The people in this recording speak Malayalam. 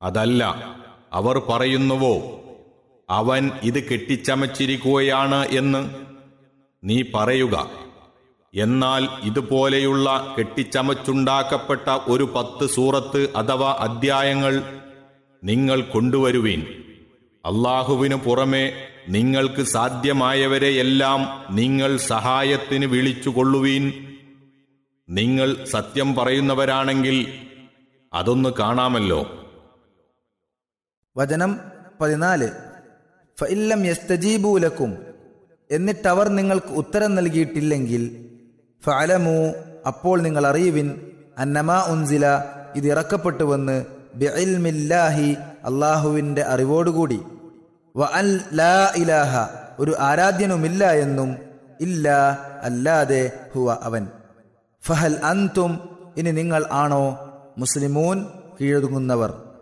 അതല്ല അവർ പറയുന്നുവോ അവൻ ഇത് കെട്ടിച്ചമച്ചിരിക്കുകയാണ് എന്ന് നീ പറയുക എന്നാൽ ഇതുപോലെയുള്ള കെട്ടിച്ചമച്ചുണ്ടാക്കപ്പെട്ട ഒരു പത്ത് സൂറത്ത് അഥവാ അദ്ധ്യായങ്ങൾ നിങ്ങൾ കൊണ്ടുവരുവീൻ അള്ളാഹുവിനു പുറമെ നിങ്ങൾക്ക് സാധ്യമായവരെയെല്ലാം നിങ്ങൾ സഹായത്തിന് വിളിച്ചുകൊള്ളുവീൻ നിങ്ങൾ സത്യം പറയുന്നവരാണെങ്കിൽ അതൊന്ന് കാണാമല്ലോ വചനം പതിനാല് ഫഇല്ലം യസ്തജീബൂലക്കും എന്നിട്ടവർ നിങ്ങൾക്ക് ഉത്തരം നൽകിയിട്ടില്ലെങ്കിൽ ഫഅലമു അപ്പോൾ നിങ്ങൾ അറിയുവിൻ അന്നമാ ഉൻസില ഇത് ഇറക്കപ്പെട്ടുവെന്ന് ബിഇൽമില്ലാഹി അള്ളാഹുവിൻ്റെ അറിവോടുകൂടി വ അൻ ലാ ഇലാഹ ഒരു ആരാധ്യനുമില്ല എന്നും ഇല്ല അല്ലാതെ ഹുവ അവൻ ഫഹൽ അൻതും ഇനി നിങ്ങൾ ആണോ മുസ്ലിമൂൻ കീഴൊതുങ്ങുന്നവർ